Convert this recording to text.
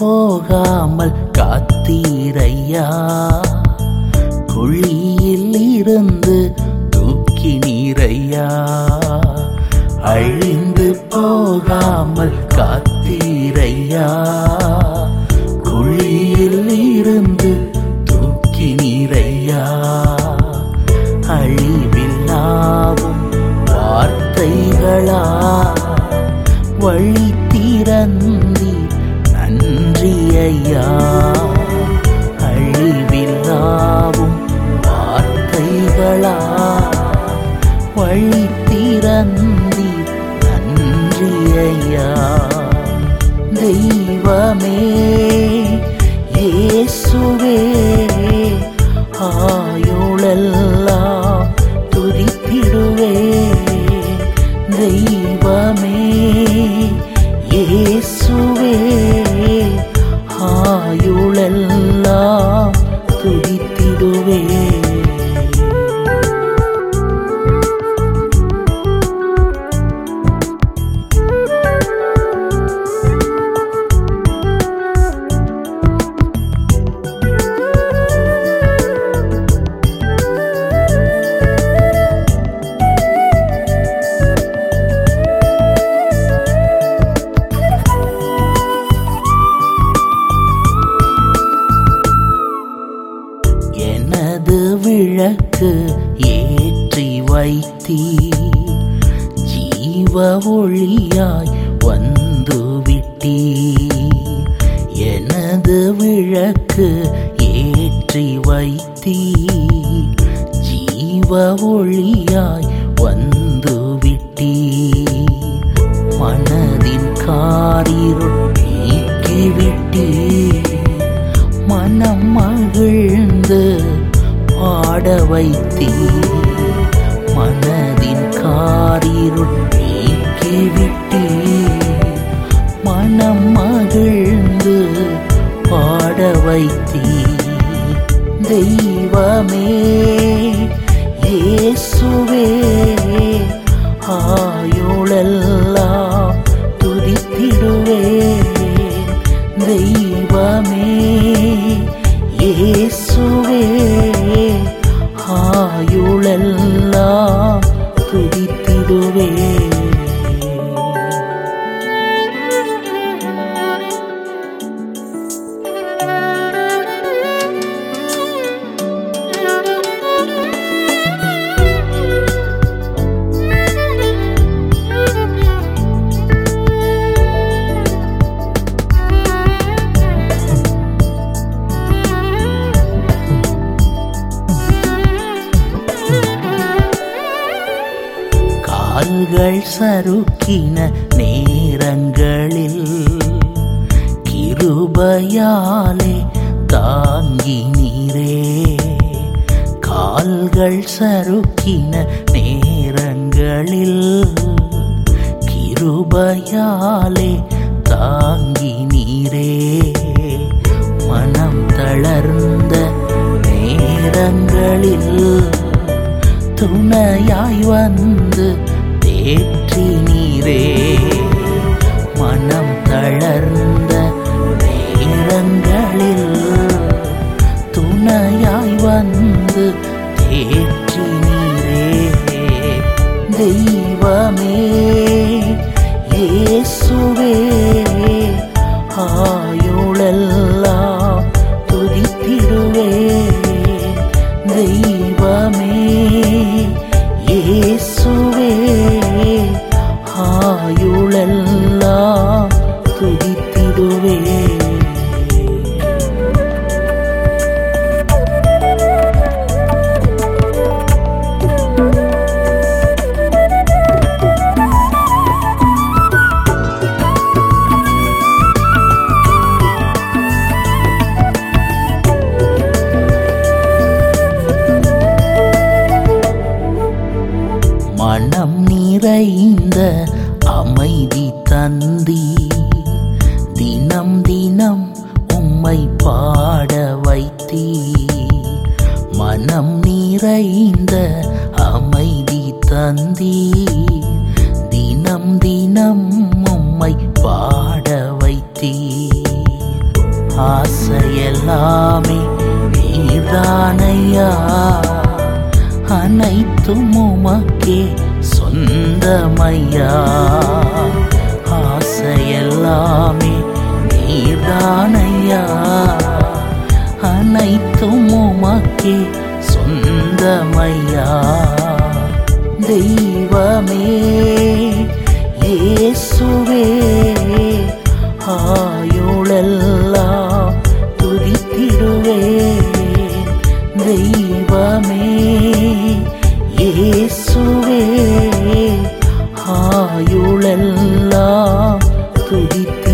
போகாமல் காத்தீரையா குழியில் இருந்து தூக்கி நீரையா அழிந்து போகாமல் காத்தீரையா குழியில் இருந்து தூக்கி நீரையா அழிவில்லாவும் வார்த்தைகளா வழி திறந்தி நன்றி ஐயா அழிவில்லாவும் வார்த்தைகளா வழி திறந்தி நன்றி ஐயா தெய்வமே இயேசுவே ஆயுளெல்லாம் துதித்திடுவே தெய்வமே இயேசுவே ஆயுளெல்லாம் துதித்திடுவே எனது விளக்கு ஏற்றி வைத்தீ ஜீவ ஒளியாய் வந்து விட்டீ எனது விளக்கு ஏற்றி வைத்தீ ஜீவ ஒளியாய் வந்து விட்டீ மனதின் காரிருள் நீக்கிவிட்டீ மனம் மகிழ்ந்து பாட வைத்தீ மனதின் காரிருள் நீக்கிவிட்டீ மனம் மகிழ்ந்து பாட வைத்தீ தெய்வமே இயேசுவே ஆயுளெல்லாம் துதித்திடுவே தெய்வமே இயேசுவே ஆயுளெல்லாம் துதித்திடுவே கால்கள் சறுக்கின நேரங்களில் கிருபையாலே தாங்கி நீரே கால்கள் சறுக்கின நேரங்களில் கிருபையாலே தாங்கி நீரே மனம் தளர்ந்த நேரங்களில் துணையாய் வந்து தேற்றி நீரே மனம் தளர்ந்த நேரங்களில் துணையாய் வந்து தேற்றி நீரே தெய்வமே இயேசுவே ஆயுளெல்லாம் துதித்திடுவே தெய்வமே இயேசுவே ஆயுளெல்லாம் துதித்திடுவே மனம் நிறைந்த அமைதி தந்தி தினம் தினம் உம்மை பாட வைத்தீ மனம் நிறைந்த அமைதி தந்தி தினம் தினம் உம்மை பாட வைத்தீ ஆசையெல்லாமே நீதானையா அனைத்தும் உமக்கே சொந்தமையா ஆசையெல்லாமே நீதானையா அனைத்தும் உமக்கே சொந்தமையா தெய்வமே இயேசுவே ஆயுளெல்லாம் துதித்திடுவேன் தெய்வமே இயேசுவே ஆயுளெல்லாம் துதித்திடுவேன்